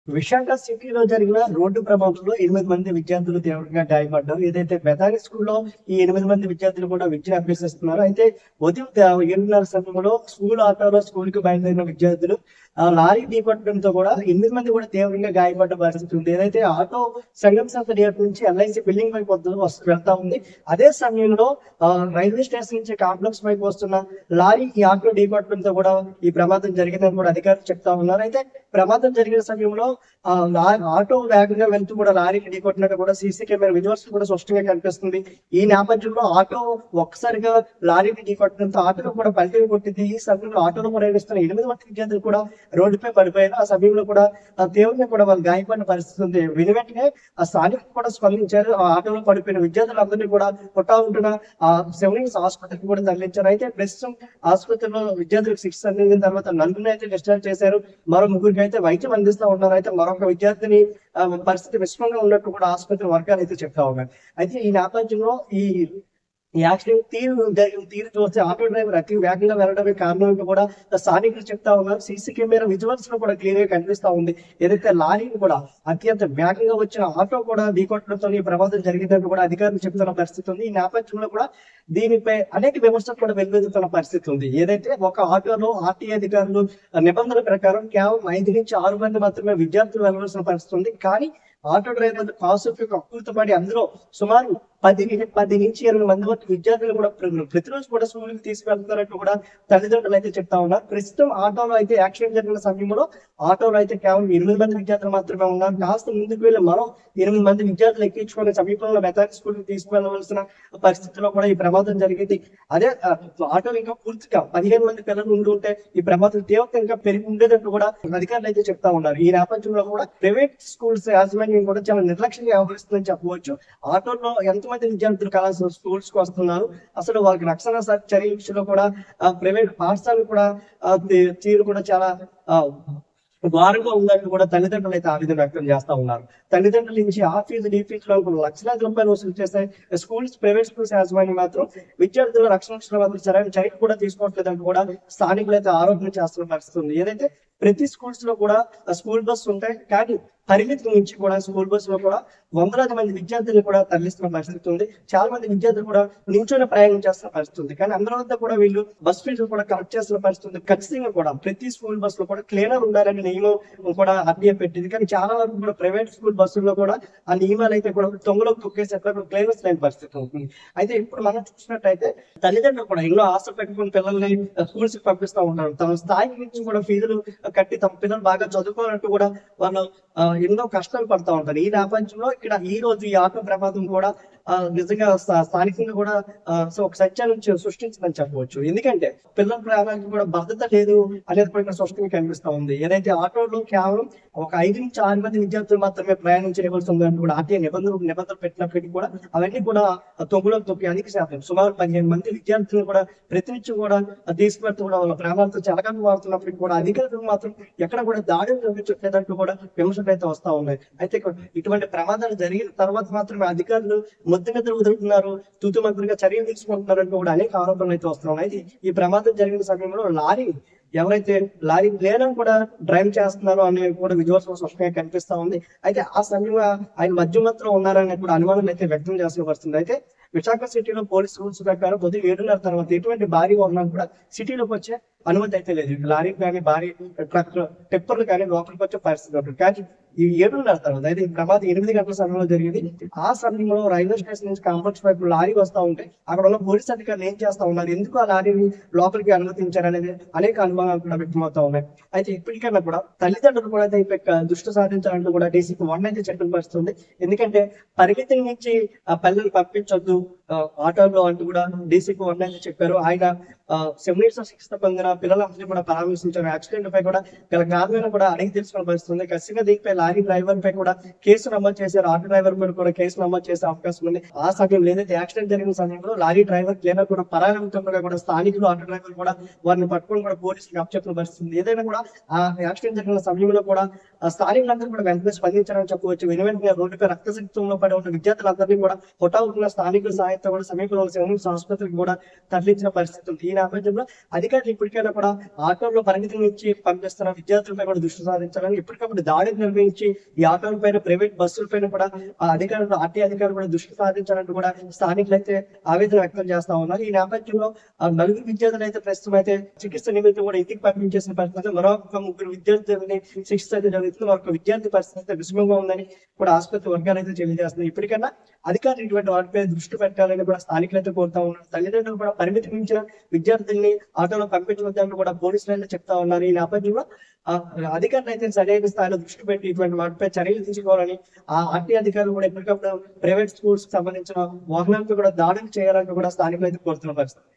విశాఖ సిటీలో జరిగిన రోడ్డు ప్రమాదంలో ఎనిమిది మంది విద్యార్థులు తీవ్రంగా గాయపడ్డారు ఏదైతే బెదాని స్కూల్లో ఈ ఎనిమిది మంది విద్యార్థులు కూడా విద్యను అభ్యసిస్తున్నారు అయితే ఉదయం తే- ఏడున్నర సమయంలో స్కూల్ ఆటోలో స్కూల్ కి బయలుదేరిన విద్యార్థులు ఆ లారీ ఢీకొట్టడంతో కూడా ఎనిమిది మంది కూడా తీవ్రంగా గాయపడ్డ పరిస్థితి ఉంది ఏదైతే ఆటో సంగం సంత థియేటర్ నుంచి ఎల్ఐసి బిల్డింగ్ వైపు వద్ద వస్తు వెళ్తా ఉంది అదే సమయంలో ఆ, రైల్వే స్టేషన్ నుంచి కాంప్లెక్స్ వైపు వస్తున్న లారీ ఈ ఆటో ఢీకొట్టడంతో కూడా ఈ ప్రమాదం జరిగిందని కూడా అధికారులు చెప్తా ఉన్నారు అయితే ప్రమాదం జరిగిన సమయంలో ఆ లా- ఆటో వేగంగా వెళ్తూ కూడా లారీకి ఢీకొట్టినట్టు కూడా సీసీ కెమెరా విజువల్స్ కూడా స్పష్టంగా కనిపిస్తుంది ఈ నేపథ్యంలో ఆటో ఒక్కసారిగా లారీకి ఢీకొట్టడంతో ఆటో కూడా పల్టీ కొట్టింది ఈ సమయంలో ఆటోలో ప్రయాణిస్తున్న ఎనిమిది మంది విద్యార్థులు కూడా రోడ్డుపై పడిపోయారు ఆ సమయంలో కూడా ఆ తీవ్రంగా కూడా వాళ్ళు గాయపడిన పరిస్థితి ఉంది విని వెంటనే ఆ స్థానికులు కూడా స్పందించారు ఆ ఆటోలో పడిపోయిన విద్యార్థులందరినీ కూడా పుట్టా ఉంటున్న ఆ సెవెనింగ్స్ ఆసుపత్రికి కూడా తరలించారు అయితే ప్రస్తుతం ఆసుపత్రిలో విద్యార్థులకు శిక్ష అందించిన తర్వాత నలుగురిని అయితే డిశ్చార్జ్ చేశారు మరో ముగ్గురికి అయితే వైద్యం అందిస్తా ఉన్నారు అయితే మరొక విద్యార్థిని ఆ, పరిస్థితి విషమంగా ఉన్నట్టు కూడా ఆసుపత్రి వర్గాలు అయితే చెప్తా ఉన్నారు అయితే ఈ నేపథ్యంలో ఈ ఈ యాక్సిడెంట్ తీరు జరిగిన తీరు చూస్తే ఆటో డ్రైవర్ అతి వేగంగా వెళ్ళడమే కారణం అని కూడా స్థానికులు చెప్తా ఉన్నారు సీసీ కెమెరా విజువల్స్ లో కూడా క్లియర్ గా కనిపిస్తా ఉంది ఏదైతే లారీని కూడా అత్యంత వేగంగా వచ్చిన ఆటో కూడా ఢీకొట్టడంతో ఈ ప్రమాదం జరిగిందని కూడా అధికారులు చెప్తున్న పరిస్థితి ఉంది ఈ నేపథ్యంలో కూడా దీనిపై అనేక విమర్శలు కూడా వెలువెత్తుతున్న పరిస్థితి ఉంది ఏదైతే ఒక ఆటోలో ఆర్టీఏ అధికారులు నిబంధనల ప్రకారం కేవలం ఐదు నుంచి ఆరు మంది మాత్రమే విద్యార్థులు వెళ్ళవలసిన పరిస్థితి ఉంది కానీ ఆటో డ్రైవర్ కాసుకి పడి అందులో సుమారు పది ని- పది నుంచి ఇరవై మంది వరకు విద్యార్థులు కూడా ప్ర- ప్రతిరోజు కూడా స్కూల్కి తీసుకెళ్తున్నట్టు కూడా తల్లిదండ్రులు అయితే చెప్తా ఉన్నారు ప్రస్తుతం ఆటోలో అయితే యాక్సిడెంట్ జరిగిన సమయంలో ఆటోలో అయితే కేవలం ఎనిమిది మంది విద్యార్థులు మాత్రమే ఉన్నారు కాస్త ముందుకు వెళ్ళి మరో ఎనిమిది మంది విద్యార్థులు ఎక్కించుకొని సమీపంలో మెథానిక్ స్కూల్ కి తీసుకెళ్లవలసిన పరిస్థితిలో కూడా ఈ ప్రమాదం జరిగింది అదే ఆ, ఆటోలు ఇంకా పూర్తిగా పదిహేను మంది పిల్లలు ఉండి ఉంటే ఈ ప్రమాదం తీవ్రత ఇంకా పెరిగి ఉండేటట్టు కూడా అధికారులు అయితే చెప్తా ఉన్నారు ఈ నేపథ్యంలో కూడా ప్రైవేట్ స్కూల్స్ యాజమాన్యం కూడా చాలా నిర్లక్ష్యంగా వ్యవహరిస్తుందని చెప్పవచ్చు ఆటోలో ఎంతమంది విద్యార్థులు కళాశాల స్కూల్స్ కు వస్తున్నారు అసలు వాళ్ళకి రక్షణ స- చర్య విషయంలో కూడా ప్రైవేట్ పాఠశాలలు కూడా ఆ, తీ- తీరు కూడా చాలా ఆ, భారంగా ఉందని కూడా తల్లిదండ్రులు అయితే ఆవేదన వ్యక్తం చేస్తా ఉన్నారు తల్లిదండ్రుల నుంచి ఆ ఫీజు ఈ ఫీజులో కొన్ని లక్షలాది రూపాయలు వసూలు చేస్తే స్కూల్స్ ప్రైవేట్ స్కూల్స్ యాజమాన్యం మాత్రం విద్యార్థుల రక్షణ విషయంలో మాత్రం సరైన చర్య కూడా తీసుకోవట్లేదని కూడా స్థానికులు అయితే ఆరోపణ చేస్తున్న పరిస్థితి ఉంది ఏదైతే ప్రతి స్కూల్స్ లో కూడా స్కూల్ బస్ ఉంటాయి కానీ పరిమితి నుంచి కూడా స్కూల్ బస్ లో కూడా వందలాది మంది విద్యార్థులు కూడా తరలిస్తున్న పరిస్థితి ఉంది చాలా మంది విద్యార్థులు కూడా నిల్చొని ప్రయాణం చేస్తున్న పరిస్థితి ఉంది కానీ అందరూ అంతా కూడా వీళ్ళు బస్ ఫీజులు కూడా కలెక్ట్ చేస్తున్న పరిస్థితి ఉంది ఖచ్చితంగా కూడా ప్రతి స్కూల్ బస్ లో కూడా క్లీనర్ ఉండాలనే నియమం కూడా ఆర్టీఏ పెట్టింది కానీ చాలా వరకు కూడా ప్రైవేట్ స్కూల్ బస్సుల్లో కూడా ఆ నియమాలు అయితే కూడా తొంగలో తొక్కేసి అట్లా క్లీనర్స్ లేని పరిస్థితి ఉంటుంది అయితే ఇప్పుడు మనం చూసినట్టయితే తల్లిదండ్రులు కూడా ఎన్నో ఆశ పెట్టుకుని పిల్లల్ని స్కూల్స్ కి పంపిస్తూ ఉంటారు తమ స్థాయి నుంచి కూడా ఫీజులు కట్టి తమ పిల్లలు బాగా చదువుకోవాలంటూ కూడా వాళ్ళు ఆ, ఎన్నో కష్టాలు పడతా ఉంటారు ఈ నేపథ్యంలో ఇక్కడ ఈ రోజు ఈ ఆటో ప్రమాదం కూడా ఆ, నిజంగా స్థా- స్థానికంగా కూడా ఆ, సో ఒక సత్యాన్ని చూ- సృష్టించిందని చెప్పవచ్చు ఎందుకంటే పిల్లల ప్రాణానికి కూడా భద్రత లేదు అనేది కూడా ఇక్కడ స్పష్టంగా కనిపిస్తా ఉంది ఏదైతే ఆటోలో కేవలం ఒక ఐదు నుంచి ఆరు మంది విద్యార్థులు మాత్రమే ప్రయాణం చేయవలసి ఉందని కూడా ఆర్టీఏ నిబంధనలు నిబంధనలు పెట్టినప్పటికీ కూడా అవన్నీ కూడా తొమ్మిదిలో తొమ్మిది అధిక శాతం సుమారు పదిహేను మంది విద్యార్థులు కూడా ప్రతినిత్యం కూడా తీసుకువెళ్తూ కూడా వాళ్ళ ప్రాణాలతో చలకంగా వాడుతున్నప్పటికీ కూడా అధికారులు మాత్రం ఎక్కడ కూడా దాడులు చూపించట్లేదంటూ కూడా విమర్శలు అయితే వస్తా ఉన్నాయి అయితే ఇక ఇటువంటి ప్రమాదాలు జరిగిన తర్వాత మాత్రమే అధికారులు ముద్దు నిద్ర వదులుతున్నారు తూతు మంత్రిగా చర్యలు తీసుకుంటున్నారంటూ కూడా అనేక ఆరోపణలు అయితే వస్తున్నాయి అయితే ఈ ప్రమాదం జరిగిన సమయంలో లారీ ఎవరైతే లారీ ప్లేనర్ కూడా డ్రైవ్ చేస్తున్నారో అనే కూడా విజువల్స్ స్పష్టంగా కనిపిస్తా ఉంది అయితే ఆ సమయంలో ఆయన మధ్యమత్తులో ఉన్నారనే కూడా అనుమానాలు అయితే వ్యక్తం చేసిన పరిస్థితుంది అయితే విశాఖ సిటీలో పోలీస్ రూల్స్ ప్రకారం ఉదయం ఏడున్నర తర్వాత ఎటువంటి భారీ వాహనాలు కూడా సిటీలోకి వచ్చే అనుమతి అయితే లేదు లారీ కానీ భారీ ట్రక్ టిప్పర్లు కానీ లోపలికి వచ్చే పరిస్థితి ఉంటుంది కానీ ఈ ఏడున్నర తర్వాత అయితే ఈ ప్రమాదం ఎనిమిది గంటల సమయంలో జరిగింది ఆ సమయంలో రైల్వే స్టేషన్ నుంచి కాంప్లెక్స్ వైపు లారీ వస్తా ఉంటే అక్కడ ఉన్న పోలీస్ అధికారులు ఏం చేస్తా ఉన్నారు ఎందుకు ఆ లారీని లోపలికి అనుమతించారు అనేది అనేక అనుమానాలు కూడా వ్యక్తమవుతా ఉన్నాయి అయితే ఇప్పటికైనా కూడా తల్లిదండ్రులు కూడా దీనిపై క- దృష్టి సాధించాలంటూ కూడా డీసీకి వన్ అయితే చెప్పిన పరిస్థితి ఉంది ఎందుకంటే పరిమితి నుంచి ఆ పిల్లలు పంపించొద్దు ఆ, ఆటోలో అంటూ కూడా డీసీకి వన్ అయితే చెప్పారు ఆయన సెవెన్ ఇయర్స్ శిక్షణ పొందిన పిల్లలందరినీ కూడా పరామర్శించారు యాక్సిడెంట్ పై కూడా గల కారణమైన కూడా అడిగి తెలుసుకున్న పరిస్థితి ఉంది ఖచ్చితంగా దీనిపై లారీ డ్రైవర్ పై కూడా కేసు నమోదు చేశారు ఆటో డ్రైవర్ పై కూడా కేసు నమోదు చేసే అవకాశం ఉంది ఆ సమయంలో ఏదైతే యాక్సిడెంట్ జరిగిన సమయంలో లారీ డ్రైవర్ క్లీనర్ కూడా పరాగంగా కూడా స్థానికులు ఆటో డ్రైవర్ కూడా వారిని పట్టుకొని కూడా పోలీసులకు అప్పచెప్పిన పరిస్థితి ఉంది ఏదైనా కూడా ఆ యాక్సిడెంట్ జరిగిన సమయంలో కూడా ఆ స్థానికులందరూ కూడా వెంటనే స్పందించారని చెప్పవచ్చు వెను వెంటనే రోడ్డుపై రక్తసిక్తంలో పడి ఉన్న విద్యార్థులందరినీ కూడా హుటాహుటిన స్థానికుల సహాయంతో కూడా సమీపంలో ఉన్న సిమ్స్ ఆసుపత్రికి కూడా తరలించిన పరిస్థితి ఉంది ఈ నేపథ్యంలో అధికారులు ఇప్పటికైనా కూడా ఆటోల్లో పరిమితి నుంచి పంపిస్తున్న విద్యార్థులపై కూడా దృష్టి సారించాలని ఇప్పటికప్పుడు దాడిని నిర్వహించి ఈ ఆటోల పైన ప్రైవేట్ బస్సుల పైన కూడా ఆ అధికారులు ఆర్టీ అధికారులు కూడా దృష్టి సారించాలంటూ కూడా స్థానికులు అయితే ఆవేదన వ్యక్తం చేస్తా ఉన్నారు ఈ నేపథ్యంలో ఆ నలుగురు విద్యార్థులు అయితే ప్రస్తుతం అయితే చికిత్స నిమిత్తం కూడా ఇంటికి పంపించేసిన పరిస్థితి మరొక ముగ్గురు విద్యార్థులని చికిత్స అయితే జరుగుతుంది మరొక విద్యార్థి పరిస్థితి అయితే విషమంగా ఉందని కూడా ఆసుపత్రి వర్గాలు అయితే తెలియజేస్తున్నాయి ఇప్పటికైనా అధికారులు ఇటువంటి వాటిపై దృష్టి పెట్టాలని కూడా స్థానికులు అయితే కోరుతా ఉన్నారు తల్లిదండ్రులు కూడా పరిమితి మించిన విద్యార్థుల్ని ఆటోలో పంపించవద్దని కూడా పోలీసులు అయితే చెప్తా ఉన్నారు ఈ నేపథ్యంలో ఆ అధికారులు అయితే సరైన స్థాయిలో దృష్టి పెట్టి ఇటువంటి వాటిపై చర్యలు తీసుకోవాలని ఆ ఆర్టీ అధికారులు కూడా ఎప్పటికప్పుడు ప్రైవేట్ స్కూల్స్ కి సంబంధించిన వాహనాలపై కూడా దాడులు చేయాలని కూడా స్థానికులు అయితే కోరుతున్న పరిస్థితి